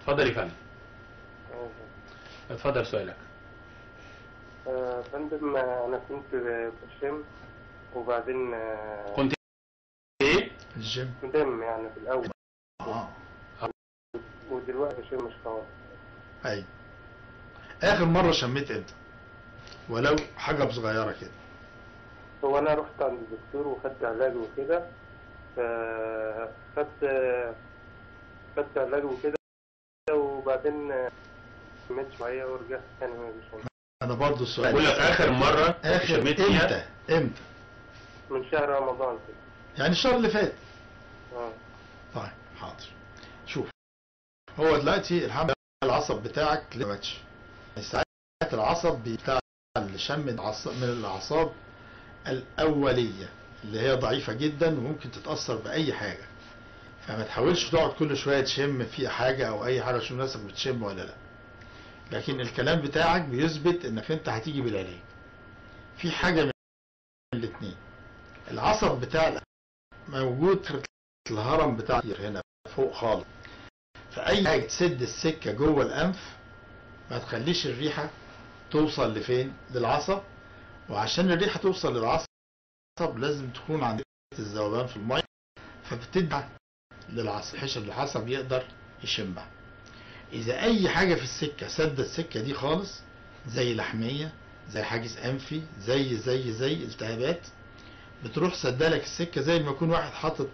اتفضل يا فندم آه، اتفضل سؤالك آه، فندم آه، انا كنت في الجيم وبعدين آه، كنت ايه الجيم كنت دم يعني في الاول اه ودلوقتي الجيم مش خالص ايوه اخر مره شميت امتى ولو حاجه صغيره كده هو انا رحت عند الدكتور وخدت علاج وكده ف- خدت خدت علاج وكده وبعدين آه، شميت شويه ورجعت تاني مش انا برضو السؤال بقول لك اخر مره اخر شميت فيها امتى امتى من شهر رمضان كده يعني الشهر اللي فات اه طيب حاضر شوف هو دلوقتي الحمد لله العصب بتاعك لسه ما ماتش ساعات العصب بتاع الشم العصب من الاعصاب الاوليه اللي هي ضعيفه جدا وممكن تتاثر باي حاجه فما تحاولش تقعد كل شويه تشم في حاجه او اي حاجه تشوف نفسك بتشم ولا لا لكن الكلام بتاعك بيثبت انك انت هتيجي بالعلاج في حاجه من الاثنين العصب بتاع موجود في الهرم بتاع هنا فوق خالص فأي حاجة تسد السكة جوه الأنف ما تخليش الريحة توصل لفين للعصب وعشان الريحة توصل للعصب لازم تكون عند الذوبان في المية فبتدفع للعصب بحيث العصب يقدر يشمها إذا أي حاجة في السكة سد السكة دي خالص زي لحمية زي حاجز أنفي زي زي زي التهابات بتروح سدالك السكة زي ما يكون واحد حاطط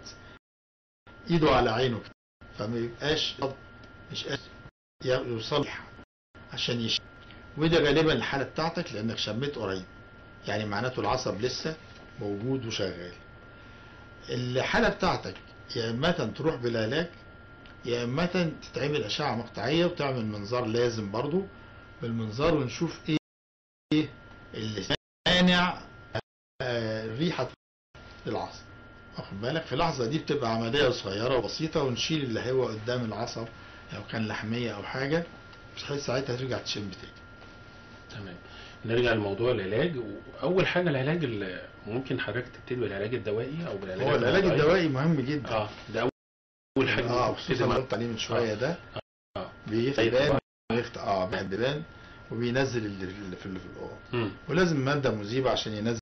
ايده على عينه كده فما يبقاش مش قادر يوصل عشان يشم وده غالبا الحالة بتاعتك لانك شميت قريب يعني معناته العصب لسه موجود وشغال الحالة بتاعتك يا اما تروح بالعلاج يا اما تتعمل اشعة مقطعية وتعمل منظار لازم برضو بالمنظار ونشوف ايه ايه اللي مانع آه، الريحة للعصب واخد بالك في اللحظة دي بتبقى عملية صغيرة وبسيطة ونشيل اللي هو قدام العصب لو كان لحمية أو حاجة بحيث ساعتها ترجع تشم تاني تمام نرجع لموضوع العلاج واول حاجه العلاج اللي ممكن حضرتك تبتدي بالعلاج الدوائي او بالعلاج هو العلاج الموضعي. الدوائي مهم جدا اه ده اول حاجه اه ممكن خصوصا تبتدي اللي مع- قلت عليه من شوية ده آه. بيبان بيفتح اه بيبان وبينزل اللي اللي في اللي في الأوضة مم. ولازم مادة مذيبة عشان ينزل